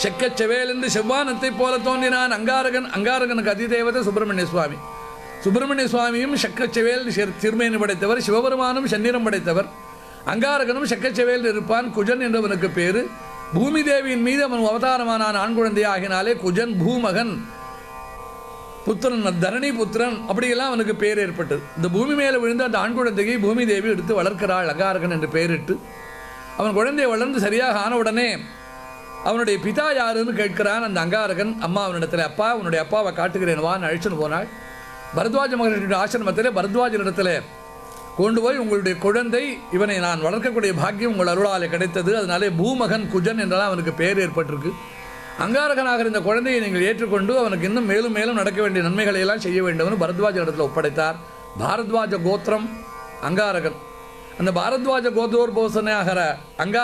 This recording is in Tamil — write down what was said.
செக்கச் செவேல் என்று செவ்வானத்தைப் போல தோன்றினான் அங்காரகன் அங்காரகனுக்கு அதிதேவதை சுப்பிரமணிய சுவாமி சுப்பிரமணிய சுவாமியும் செக்கச்செவேல் திருமேனி படைத்தவர் சிவபெருமானும் செந்நிறம் படைத்தவர் அங்காரகனும் செக்கச்செவேல் இருப்பான் குஜன் என்றவனுக்கு பேரு பூமி தேவியின் மீது அவன் அவதாரமானான் ஆண் குழந்தை ஆகினாலே குஜன் பூமகன் புத்திரன் தரணி புத்திரன் அப்படியெல்லாம் அவனுக்கு பேர் ஏற்பட்டது இந்த பூமி மேலே விழுந்த அந்த ஆண் குழந்தையை பூமி தேவி எடுத்து வளர்க்கிறாள் அங்காரகன் என்று பெயரிட்டு அவன் குழந்தை வளர்ந்து சரியாக ஆன உடனே அவனுடைய பிதா யாருன்னு கேட்கிறான் அந்த அங்காரகன் அம்மா அவனிடத்தில் அப்பா உன்னுடைய அப்பாவை காட்டுகிறேன் வான்னு அழைச்சுன்னு போனாள் பரத்வாஜ மகர்ஷியுடைய ஆசிரமத்திலே பரத்வாஜனிடத்தில் கொண்டு போய் உங்களுடைய குழந்தை இவனை நான் வளர்க்கக்கூடிய பாக்கியம் உங்கள் அருளாலே கிடைத்தது அதனாலே பூமகன் குஜன் என்றெல்லாம் அவனுக்கு பெயர் ஏற்பட்டிருக்கு அங்காரகனாக இந்த குழந்தையை நீங்கள் ஏற்றுக்கொண்டு அவனுக்கு இன்னும் மேலும் மேலும் நடக்க வேண்டிய நன்மைகளை எல்லாம் செய்ய வேண்டும்னு பரத்வாஜ இடத்துல ஒப்படைத்தார் பாரத்வாஜ கோத்திரம் அங்காரகன் அந்த பாரத்வாஜ கோத்ரோர் போசனாகிற அங்கா